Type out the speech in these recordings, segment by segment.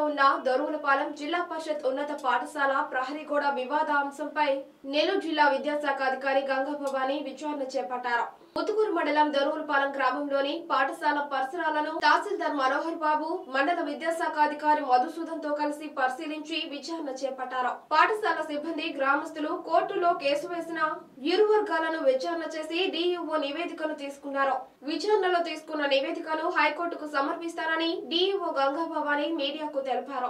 ఉన్న దొరువులపాలెం జిల్లా పరిషత్ ఉన్నత పాఠశాల ప్రహరీగూడ వివాద అంశంపై నెల్లూరు జిల్లా విద్యాశాఖ అధికారి గంగా భవాని విచారణ చేపట్టారు ముతుకూరు మండలం దొరువులపాలెం గ్రామంలోని పాఠశాల పరిసరాలను తహసీల్దార్ మనోహర్ బాబు మండల విద్యాశాఖ అధికారి మధుసూదన్ తో కలిసి పరిశీలించి విచారణ చేపట్టారు పాఠశాల సిబ్బంది గ్రామస్తులు కోర్టులో కేసు వేసిన ఇరు వర్గాలను విచారణ చేసి డిఈఓ నివేదికను తీసుకున్నారు విచారణలో తీసుకున్న నివేదికను హైకోర్టుకు సమర్పిస్తారని డిఈఓ గంగా భవాని మీడియాకు తెలిపారు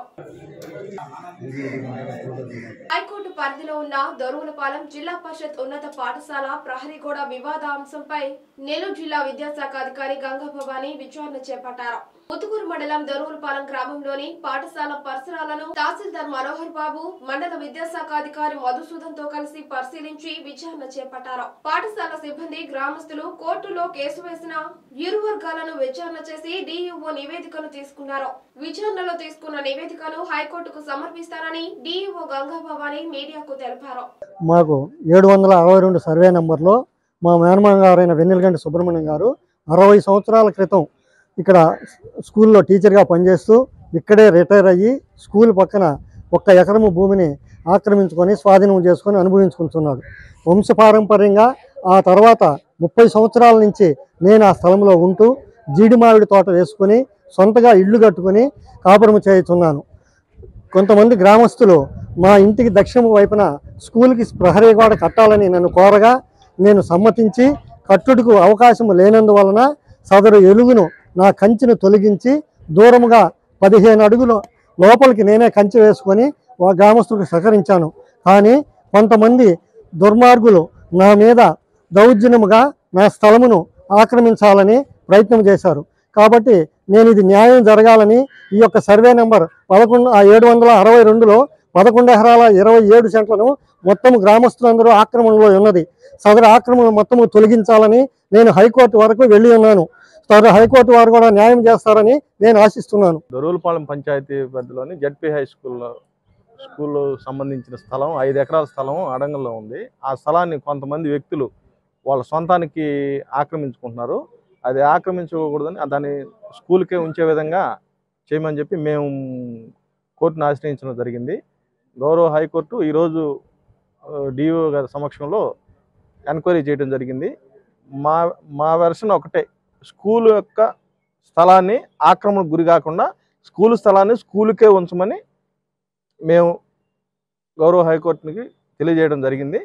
హైకోర్టు పరిధిలో ఉన్న దొరువులపాలెం జిల్లా పరిషత్ ఉన్నత పాఠశాల ప్రహరీగూడ వివాద అంశంపై నెల్లూరు జిల్లా విద్యాశాఖ అధికారి గంగా భవాని విచారణ చేపట్టారు ముతుకూరు మండలం దొరువులపాలెం గ్రామంలోని పాఠశాల పరిసరాలను తహసీల్దార్ మనోహర్ బాబు మండల విద్యాశాఖ అధికారి మధుసూదన్ తో కలిసి పరిశీలించి విచారణ చేపట్టారు పాఠశాల సిబ్బంది గ్రామస్తులు కోర్టులో కేసు వేసిన ఇరు వర్గాలను విచారణ చేసి డిఈఓ నివేదికను తీసుకున్నారు విచారణలో తీసుకున్న నివేదికను హైకోర్టుకు సమర్పిస్తారని డిఈఓ గంగా భవాని మీడియాకు తెలిపారు మాకు ఏడు వందల అరవై రెండు సర్వే నెంబర్లో మా మేనమామ గారైన వెన్నెలగంటి సుబ్రహ్మణ్యం గారు అరవై సంవత్సరాల క్రితం ఇక్కడ స్కూల్లో టీచర్గా పనిచేస్తూ ఇక్కడే రిటైర్ అయ్యి స్కూల్ పక్కన ఒక్క ఎకరము భూమిని ఆక్రమించుకొని స్వాధీనం చేసుకొని అనుభవించుకుంటున్నాడు వంశపారంపర్యంగా ఆ తర్వాత ముప్పై సంవత్సరాల నుంచి నేను ఆ స్థలంలో ఉంటూ జీడి మామిడి తోట వేసుకొని సొంతగా ఇల్లు కట్టుకొని కాపురం చేయుచున్నాను కొంతమంది గ్రామస్తులు మా ఇంటికి దక్షిణ వైపున స్కూల్కి ప్రహరీ గోడ కట్టాలని నన్ను కోరగా నేను సమ్మతించి కట్టుటకు అవకాశం లేనందువలన సదరు ఎలుగును నా కంచెను తొలగించి దూరముగా పదిహేను అడుగులు లోపలికి నేనే కంచె వేసుకొని ఆ గ్రామస్తులకు సహకరించాను కానీ కొంతమంది దుర్మార్గులు నా మీద దౌర్జన్యముగా నా స్థలమును ఆక్రమించాలని ప్రయత్నం చేశారు కాబట్టి నేను ఇది న్యాయం జరగాలని ఈ యొక్క సర్వే నెంబర్ పదకొండు ఆ ఏడు వందల అరవై రెండులో పదకొండు ఎకరాల ఇరవై ఏడు సెంట్లను మొత్తం గ్రామస్తులందరూ ఆక్రమణలో ఉన్నది సదరు ఆక్రమణ మొత్తము తొలగించాలని నేను హైకోర్టు వరకు వెళ్ళి ఉన్నాను సదరు హైకోర్టు వారు కూడా న్యాయం చేస్తారని నేను ఆశిస్తున్నాను దొరువులపాలెం పంచాయతీ పరిధిలోని జడ్పీ హై స్కూల్లో స్కూల్లో సంబంధించిన స్థలం ఐదు ఎకరాల స్థలం అడంగంలో ఉంది ఆ స్థలాన్ని కొంతమంది వ్యక్తులు వాళ్ళ సొంతానికి ఆక్రమించుకుంటున్నారు అది ఆక్రమించకూడదని దాన్ని స్కూల్కే ఉంచే విధంగా చేయమని చెప్పి మేము కోర్టును ఆశ్రయించడం జరిగింది గౌరవ హైకోర్టు ఈరోజు డిఓ గారి సమక్షంలో ఎంక్వైరీ చేయడం జరిగింది మా మా వెర్షన్ ఒకటే స్కూల్ యొక్క స్థలాన్ని ఆక్రమణకు గురి కాకుండా స్కూల్ స్థలాన్ని స్కూల్కే ఉంచమని మేము గౌరవ హైకోర్టునికి తెలియజేయడం జరిగింది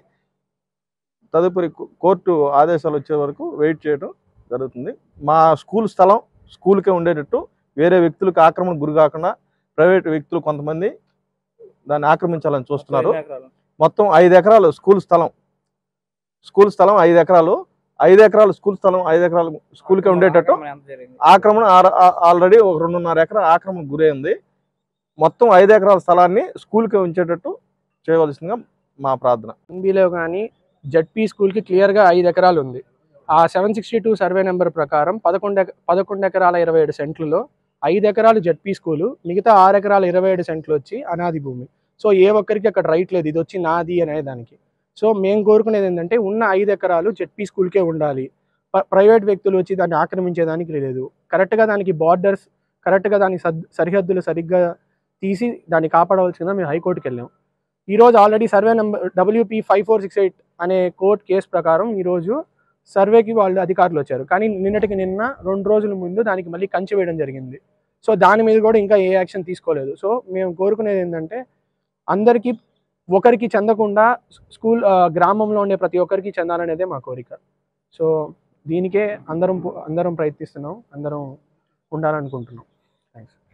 తదుపరి కో- కోర్టు ఆదేశాలు వచ్చే వరకు వెయిట్ చేయడం జరుగుతుంది మా స్కూల్ స్థలం స్కూల్కే ఉండేటట్టు వేరే వ్యక్తులకు ఆక్రమణకు గురి కాకుండా ప్రైవేట్ వ్యక్తులు కొంతమంది దాన్ని ఆక్రమించాలని చూస్తున్నారు మొత్తం ఐదు ఎకరాలు స్కూల్ స్థలం స్కూల్ స్థలం ఐదు ఎకరాలు ఐదు ఎకరాలు స్కూల్ స్థలం ఐదు ఎకరాలు స్కూల్కే ఉండేటట్టు ఆక్రమణ ఆర- ఆ- ఆల్రెడీ ఒక రెండున్నర ఎకరా ఆక్రమణ గురైంది మొత్తం ఐదు ఎకరాల స్థలాన్ని స్కూల్కి ఉంచేటట్టు చేయవలసిందిగా మా ప్రార్థన ఎన్బీలో కానీ జడ్పీ స్కూల్కి క్లియర్గా ఐదు ఎకరాలు ఉంది ఆ seven sixty two survey number ప్రకారం పదకొండు ఎక- పదకొండు ఎకరాల ఇరవై ఏడు సెంట్లలో ఐదు ఎకరాలు జడ్పీ స్కూలు మిగతా ఆరు ఎకరాల ఇరవై ఏడు సెంట్లు వచ్చి అనాది భూమి సో ఏ ఒక్కరికి అక్కడ రైట్ లేదు ఇది వచ్చి నాది అనే దానికి సో మేము కోరుకునేది ఏంటంటే ఉన్న ఐదు ఎకరాలు జడ్పీ స్కూల్కే ఉండాలి ప- ప్రైవేట్ వ్యక్తులు వచ్చి దాన్ని ఆక్రమించేదానికి లేదు కరెక్ట్గా దానికి బార్డర్స్ కరెక్ట్గా దాని సద్ సరిహద్దులు సరిగ్గా తీసి దాన్ని కాపాడవలసిందిగా మేము హైకోర్టుకి వెళ్ళాం ఈరోజు already survey number WP five four six eight అనే కోర్ట్ కేసు ప్రకారం ఈరోజు సర్వేకి వాళ్ళు అధికారులు వచ్చారు కానీ నిన్నటికి నిన్న రెండు రోజుల ముందు దానికి మళ్ళీ కంచె వేయడం జరిగింది సో దాని మీద కూడా ఇంకా ఏ యాక్షన్ తీసుకోలేదు సో మేము కోరుకునేది ఏంటంటే అందరికీ ఒకరికి చెందకుండా స్కూల్ ఆ, గ్రామంలో ఉండే ప్రతి ఒక్కరికి చెందాలనేదే మా కోరిక సో దీనికే అందరం అందరం ప్రయత్నిస్తున్నాం అందరం ఉండాలనుకుంటున్నాం